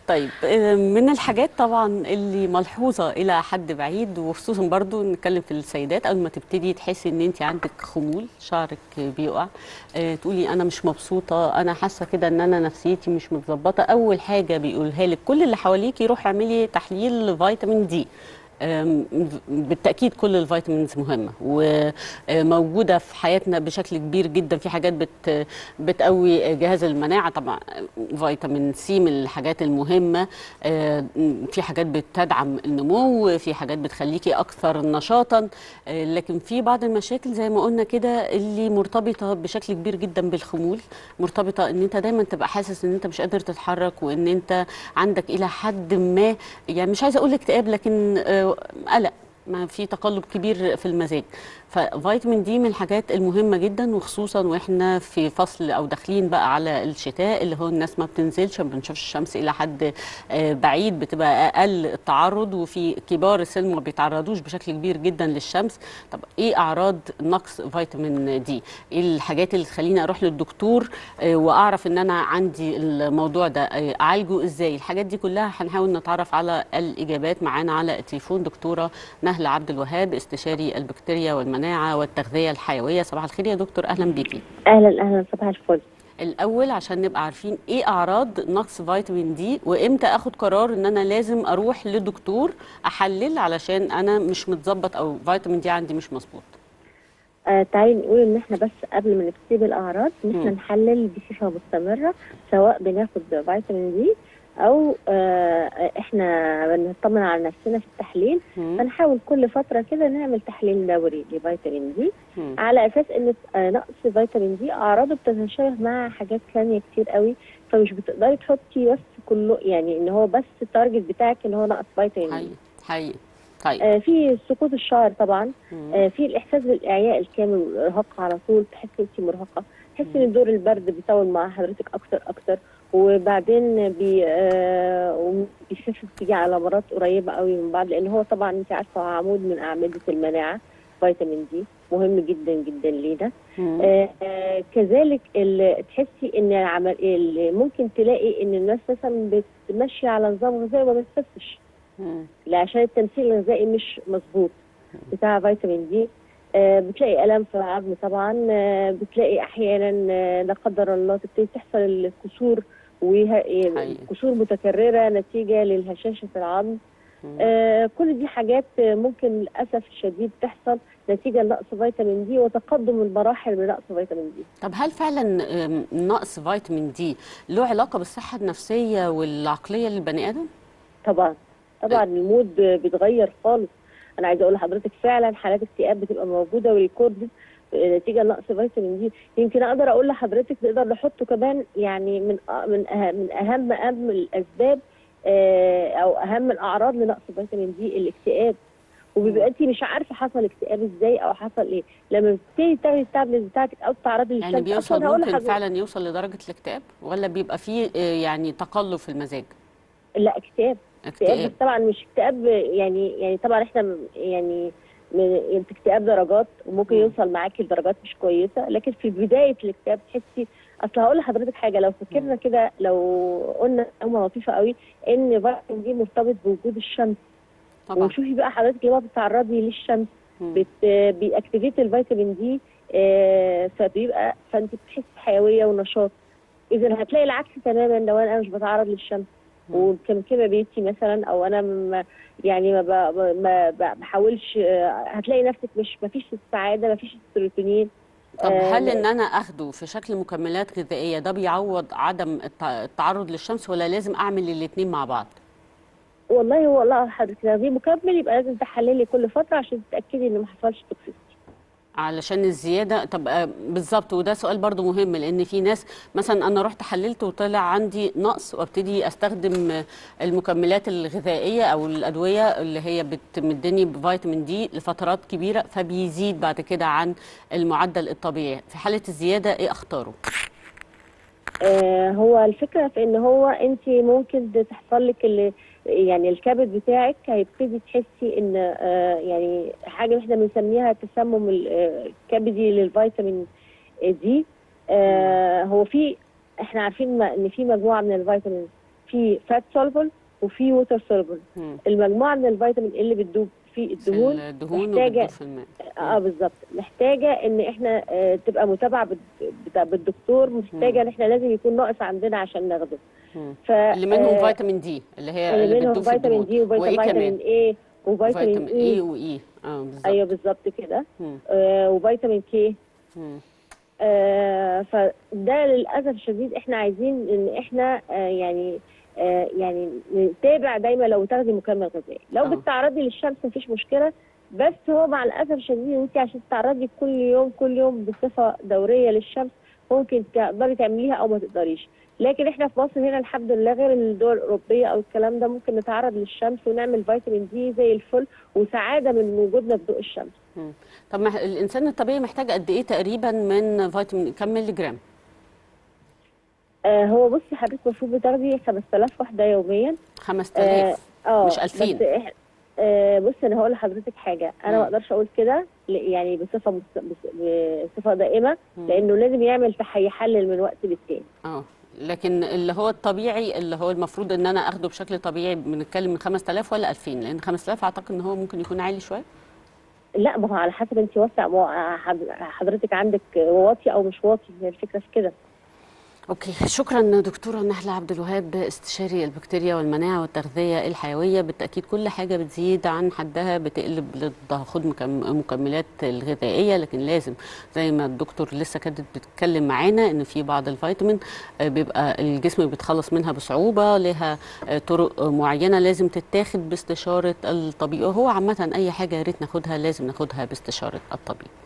طيب آه، من الحاجات طبعا اللي ملحوظه الى حد بعيد وخصوصا برضو نتكلم في السيدات اول ما تبتدي تحسي ان انت عندك خمول شعرك بيقع آه، تقولي انا مش مبسوطه انا حاسه كده ان انا نفسيتي مش متظبطه اول حاجه بيقولها لك كل اللي حواليكي روحي اعملي تحليل فيتامين دي أم، بالتأكيد كل الفيتامينز مهمة وموجودة في حياتنا بشكل كبير جدا في حاجات بت بتقوي جهاز المناعة طبعا فيتامين سي من الحاجات المهمة أه، في حاجات بتدعم النمو في حاجات بتخليكي أكثر نشاطا أه، لكن في بعض المشاكل زي ما قلنا كده اللي مرتبطة بشكل كبير جدا بالخمول مرتبطة ان انت دايما تبقى حاسس ان انت مش قادر تتحرك وان انت عندك الى حد ما يعني مش عايزه اقول اكتئاب لكن آه، قلق ما في تقلب كبير في المزاج ففيتامين دي من الحاجات المهمه جدا وخصوصا واحنا في فصل او داخلين بقى على الشتاء اللي هو الناس ما بتنزلش ما بنشوفش الشمس الى حد آه، بعيد بتبقى اقل التعرض وفي كبار السن ما بيتعرضوش بشكل كبير جدا للشمس طب ايه اعراض نقص فيتامين دي ايه الحاجات اللي تخليني اروح للدكتور آه، واعرف ان انا عندي الموضوع ده آه، اعالجه ازاي الحاجات دي كلها هنحاول نتعرف على الاجابات معانا على التليفون دكتوره نهله عبد الوهاب استشاري البكتيريا والمناعه والتغذيه الحيويه صباح الخير يا دكتور اهلا بيكي اهلا اهلا صباح الفل الاول عشان نبقى عارفين ايه اعراض نقص فيتامين دي وامتى اخد قرار ان انا لازم اروح لدكتور احلل علشان انا مش متظبط او فيتامين دي عندي مش مظبوط آه تعالي نقول ان احنا بس قبل ما نبتدي بالاعراض ان احنا مم. نحلل بصفه مستمره سواء بناخد فيتامين دي او آه احنا بنطمن على نفسنا في التحليل مم. فنحاول كل فتره كده نعمل تحليل دوري لفيتامين دي مم. على اساس ان آه نقص فيتامين دي اعراضه بتتشابه مع حاجات ثانيه كتير قوي فمش بتقدري تحطي بس كله يعني ان هو بس التارجت بتاعك ان هو نقص فيتامين دي حقيقي حقيقي طيب آه في سقوط الشعر طبعا مم. آه، في الاحساس بالاعياء الكامل والارهاق على طول تحسي انت مرهقه تحسي ان دور البرد بيطول مع حضرتك اكتر اكتر وبعدين بي آه بيخف تيجي على مرات قريبه قوي من بعض لان هو طبعا انت عارفه هو عمود من اعمده المناعه فيتامين دي مهم جدا جدا لينا مم. آه آه كذلك ال- تحسي ان العمل ال- ممكن تلاقي ان الناس مثلا بتمشي على نظام غذائي ما بتخسش مم. لا عشان التمثيل الغذائي مش مظبوط بتاع فيتامين دي آه، بتلاقي الام في العظم طبعا آه، بتلاقي احيانا آه، لا قدر الله تبتدي تحصل الكسور حقيقي. وكسور متكرره نتيجه للهشاشه في العظم مم. آه، كل دي حاجات آه، ممكن للاسف الشديد تحصل نتيجه لنقص فيتامين دي وتقدم المراحل بنقص فيتامين دي طب هل فعلا آم، نقص فيتامين دي له علاقه بالصحه النفسيه والعقليه للبني ادم طبعا طبعا المود بيتغير خالص انا عايزه اقول لحضرتك فعلا حالات اكتئاب بتبقى موجوده وريكوردد نتيجه لنقص فيتامين دي يمكن اقدر اقول لحضرتك نقدر نحطه كمان يعني من أ- من أهم من اهم اهم الاسباب آه، او اهم الاعراض لنقص فيتامين دي الاكتئاب وبيبقى انت مش عارفه حصل اكتئاب ازاي او حصل ايه لما بتبتدي تاخدي التابلت بتاعتك او تتعرضي للشمس يعني بيوصل أصلاً هقول ممكن لحضرتك- فعلا يوصل لدرجه الاكتئاب ولا بيبقى فيه آه، يعني تقلب في المزاج لا اكتئاب اكتئاب اكتئاب بس طبعا مش اكتئاب يعني يعني طبعا احنا م- يعني من انت اكتئاب درجات وممكن مم. يوصل معاكي لدرجات مش كويسه لكن في بدايه الاكتئاب تحسي اصل هقول لحضرتك حاجه لو فكرنا كده لو قلنا معلومه لطيفه قوي ان فيتامين دي مرتبط بوجود الشمس طبعا وشوفي بقى حضرتك لما بتتعرضي للشمس مم. بت بيأكتيفيت الفيتامين دي آه، فبيبقى فانت بتحسي بحيويه ونشاط اذا هتلاقي العكس تماما لو انا مش بتعرض للشمس مم. ومكمكمه بيتي مثلا او انا ما يعني ما ب- ما ب- بحاولش آه، هتلاقي نفسك مش ما فيش السعاده ما فيش السيروتونين طب آه، هل ان انا اخده في شكل مكملات غذائيه ده بيعوض عدم الت- التعرض للشمس ولا لازم اعمل الاثنين مع بعض والله هو لا حضرتك لو دي مكمل يبقى لازم تحللي كل فتره عشان تتاكدي ان ما حصلش توكسيستي علشان الزياده طب آه، بالظبط وده سؤال برضو مهم لان في ناس مثلا انا رحت حللت وطلع عندي نقص وابتدي استخدم آه، المكملات الغذائيه او الادويه اللي هي بتمدني بفيتامين دي لفترات كبيره فبيزيد بعد كده عن المعدل الطبيعي في حاله الزياده ايه اختاره آه هو الفكره في ان هو انت ممكن تحصل لك اللي يعني الكبد بتاعك هيبتدي تحسي ان آه يعني حاجه احنا بنسميها تسمم ال- آه، الكبدي للفيتامين دي آه هو في احنا عارفين ما- ان في مجموعه من الفيتامين في في فات سولبل وفي ووتر سولبل مم. المجموعه من الفيتامين اللي بتدوب في في الدهون الدهون محتاجة- وبتدوب في الماء اه بالظبط محتاجه ان احنا آه تبقى متابعه بال- بتاع- بالدكتور محتاجه ان احنا لازم يكون ناقص عندنا عشان ناخده مم. ف اللي منهم آه، فيتامين دي اللي هي اللي منهم بتدوب في فيتامين الدهون دي وايه وفيتامين كمان اي وفيتامين فيتامين اي اي واي اه بالظبط ايوه بالظبط كده مم. آه وفيتامين كي مم. آه فده للاسف الشديد احنا عايزين ان احنا آه يعني آه يعني نتابع دايما لو تاخدي مكمل غذائي لو آه. بتتعرضي للشمس مفيش مشكله بس هو مع الاسف الشديد ان انت عشان تتعرضي كل يوم كل يوم بصفه دوريه للشمس ممكن تقدري تعمليها او ما تقدريش لكن احنا في مصر هنا الحمد لله غير الدول الاوروبيه او الكلام ده ممكن نتعرض للشمس ونعمل فيتامين دي زي الفل وسعاده من وجودنا في ضوء الشمس مم. طب ما الانسان الطبيعي محتاج قد ايه تقريبا من فيتامين كم مللي جرام آه هو بصي حضرتك المفروض بتاخدي 5000 وحده يوميا 5000 اه مش 2000. بس إح... آه بص انا هقول لحضرتك حاجه انا مم. ما اقدرش اقول كده ل- يعني بصفه مست... بص- بصفه دائمه مم. لانه لازم يعمل في يحلل من وقت للتاني اه لكن اللي هو الطبيعي اللي هو المفروض ان انا اخده بشكل طبيعي بنتكلم من 5000 ولا 2000 لان 5000 اعتقد ان هو ممكن يكون عالي شويه لا ما هو على حسب انت واسع ما هو حض- حضرتك عندك واطي او مش واطي هي الفكره في كده اوكي شكرا دكتوره نهله عبد الوهاب استشاري البكتيريا والمناعه والتغذيه الحيويه بالتاكيد كل حاجه بتزيد عن حدها بتقلب للتاخد مكم- مكملات الغذائيه لكن لازم زي ما الدكتور لسه كانت بتتكلم معانا ان في بعض الفيتامين آه، بيبقى الجسم بيتخلص منها بصعوبه لها آه، طرق معينه لازم تتاخد باستشاره الطبيب وهو عامه اي حاجه يا ريت ناخدها لازم ناخدها باستشاره الطبيب